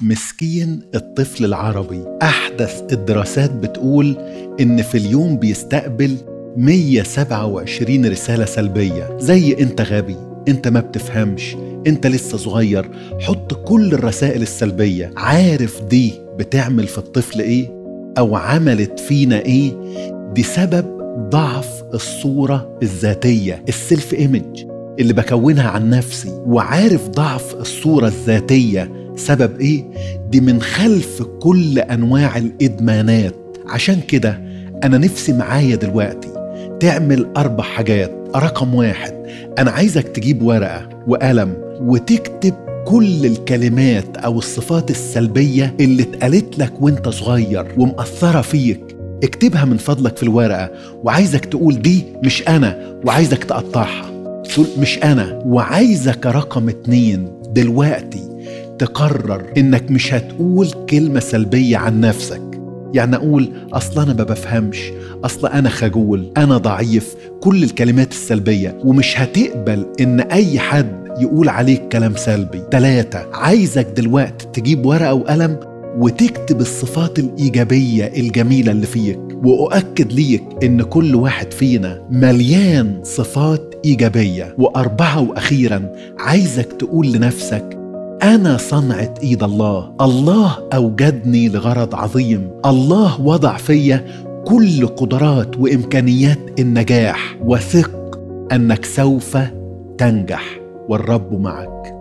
مسكين الطفل العربي أحدث الدراسات بتقول إن في اليوم بيستقبل 127 رسالة سلبية زي أنت غبي أنت ما بتفهمش أنت لسه صغير حط كل الرسائل السلبية عارف دي بتعمل في الطفل إيه أو عملت فينا إيه دي سبب ضعف الصورة الذاتية السيلف ايمج اللي بكونها عن نفسي وعارف ضعف الصورة الذاتية سبب ايه دي من خلف كل انواع الادمانات عشان كده انا نفسي معايا دلوقتي تعمل اربع حاجات رقم واحد انا عايزك تجيب ورقة وقلم وتكتب كل الكلمات او الصفات السلبية اللي اتقالت لك وانت صغير ومأثرة فيك اكتبها من فضلك في الورقة وعايزك تقول دي مش أنا وعايزك تقطعها تقول مش أنا وعايزك رقم اتنين دلوقتي تقرر إنك مش هتقول كلمة سلبية عن نفسك يعني أقول أصل أنا ما بفهمش أصل أنا خجول أنا ضعيف كل الكلمات السلبية ومش هتقبل إن أي حد يقول عليك كلام سلبي تلاتة عايزك دلوقتي تجيب ورقة وقلم وتكتب الصفات الإيجابية الجميلة اللي فيك وأؤكد ليك إن كل واحد فينا مليان صفات إيجابية وأربعة وأخيرا عايزك تقول لنفسك أنا صنعة إيد الله الله أوجدني لغرض عظيم الله وضع فيا كل قدرات وإمكانيات النجاح وثق أنك سوف تنجح والرب معك